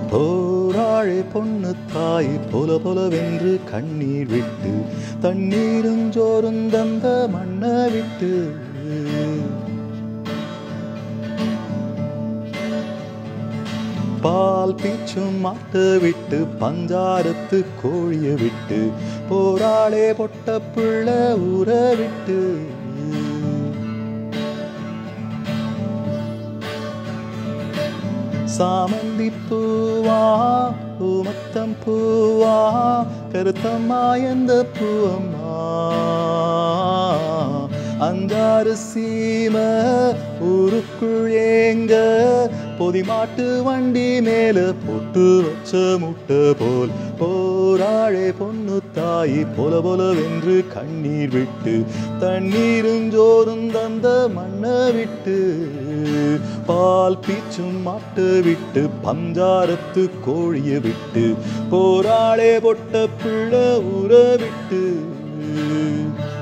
போராழே பொண்ணு தாய் பொல பொலவென்று கண்ணீர் விட்டு தண்ணீரும் ஜோரும் தந்த மண்ணை விட்டு பால் பீச்சும் மாட்டு விட்டு பஞ்சாரத்து கோழிய விட்டு போராளே பொட்ட புள்ள ஊற விட்டு சாமந்தி பூவா பூமத்தம் பூவா கருத்தம்மா எந்த பூவம்மா அஞ்சாறு சீம ஊருக்குள் ஏங்க பொதிமாட்டு வண்டி மேல போட்டு வச்ச முட்டை போல் போராழே பொண்ணு தாய் பொல பொலவென்று கண்ணீர் விட்டு தண்ணீரும் ஜோரும் தந்த மண்ணை விட்டு பால் பீச்சும் மாட்டு விட்டு பஞ்சாரத்து கோழிய விட்டு போராளே பொட்ட புள்ள ஊற விட்டு